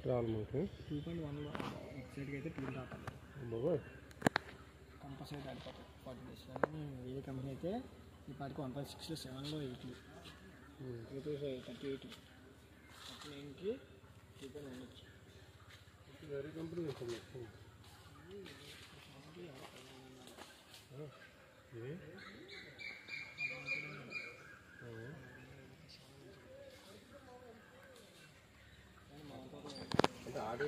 రావాలి మనకి two point వన్లో సైడ్కి అయితే టూ రావాలి బాబోయ్ కంపల్సరీ ఆడిపోతాయి ఫార్టీ డేస్ కానీ వేరే కంపెనీ అయితే ఈ పాటికి వన్ పాయింట్ సిక్స్లో సెవెన్లో eighty eighty thirty eight thirty నైన్కి టూ పాయింట్ వన్ వచ్చి వేరే కంపెనీ ఉంటుంది ఏ అంటే ఆడి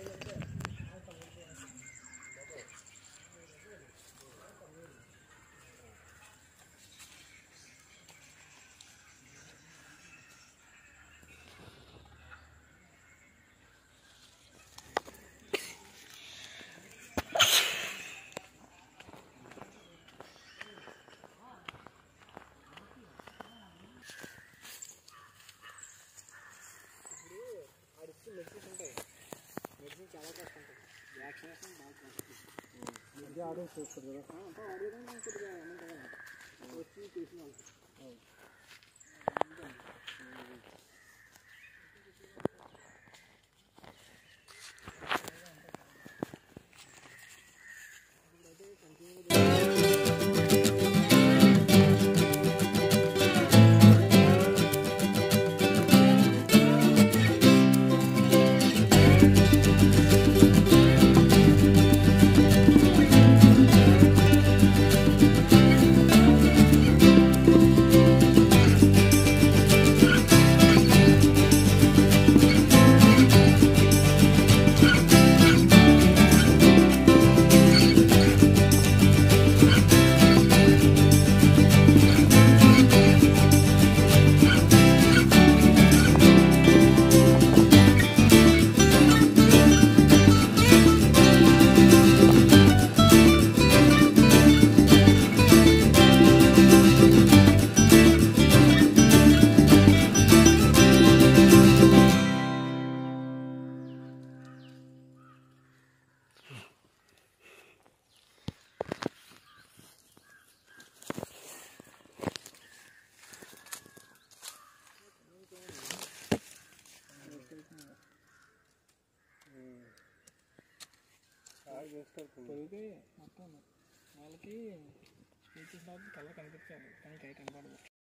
ఆడిస్తే మెడిసిన్స్ ఉంటాయి మెడిసిన్ చాలా కష్టం ఉంటుంది వ్యాక్సినేషన్ బాగా కష్టం ఇది ఆడే చూస్తుంది కదా అంటే ఆడేదాన్ని కొద్దిగా ఏమంటారు వచ్చి చేసిన వాళ్ళు పెరిగితే మొత్తం వాళ్ళకి స్పీచెస్ బాబు కళ్ళ కనిపించాలి కానీ కై కనపడదు